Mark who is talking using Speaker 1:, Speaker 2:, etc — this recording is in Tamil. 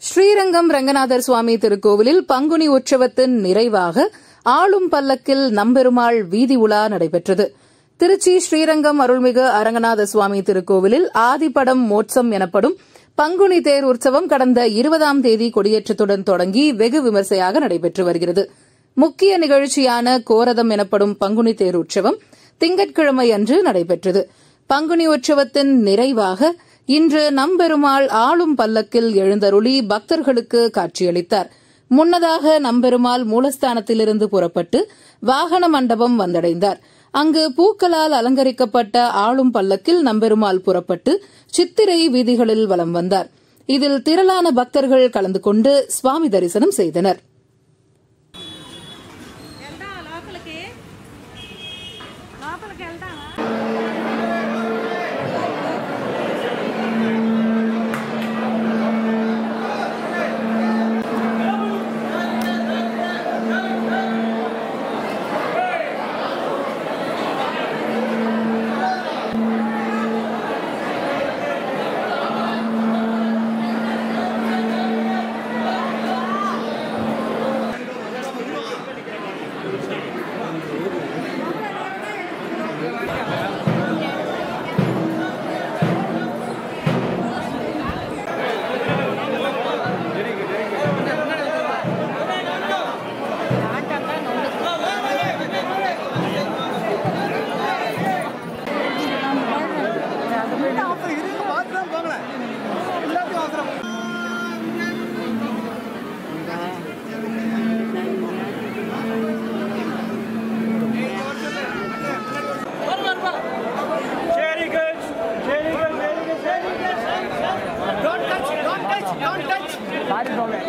Speaker 1: ஸ்ரீரங்கம் ரங்கநாதர் சுவாமி திருக்கோவிலில் பங்குனி உற்சவத்தின் நிறைவாக ஆளும் பல்லக்கில் நம்பெருமாள் வீதி உலா நடைபெற்றது திருச்சி ஸ்ரீரங்கம் அருள்மிகு அரங்கநாத சுவாமி திருக்கோவிலில் ஆதிப்படம் மோட்சம் எனப்படும் பங்குனி தேர் உற்சவம் கடந்த இருபதாம் தேதி கொடியேற்றத்துடன் தொடங்கி வெகு விமர்சையாக நடைபெற்று வருகிறது முக்கிய நிகழ்ச்சியான கோரதம் எனப்படும் பங்குனி தேர் உற்சவம் திங்கட்கிழமை அன்று நடைபெற்றது பங்குனி உற்சவத்தின் நிறைவாக இன்று நம்பெருமாள் ஆளும் பல்லக்கில் எழுந்தருளி பக்தர்களுக்கு காட்சியளித்தார் முன்னதாக நம்பெருமாள் மூலஸ்தானத்திலிருந்து புறப்பட்டு வாகன மண்டபம் வந்தடைந்தார் அங்கு பூக்களால் அலங்கரிக்கப்பட்ட ஆளும் பல்லக்கில் நம்பெருமாள் புறப்பட்டு சித்திரை வீதிகளில் வலம் வந்தார் இதில் திரளான பக்தர்கள் கலந்து கொண்டு சுவாமி தரிசனம் செய்தனர்
Speaker 2: వెళ్దామా లోపలికి లోపలికి వెళ్దామా
Speaker 3: Very good. Very good. Very good. Very good. Don't touch. Don't touch. Don't touch.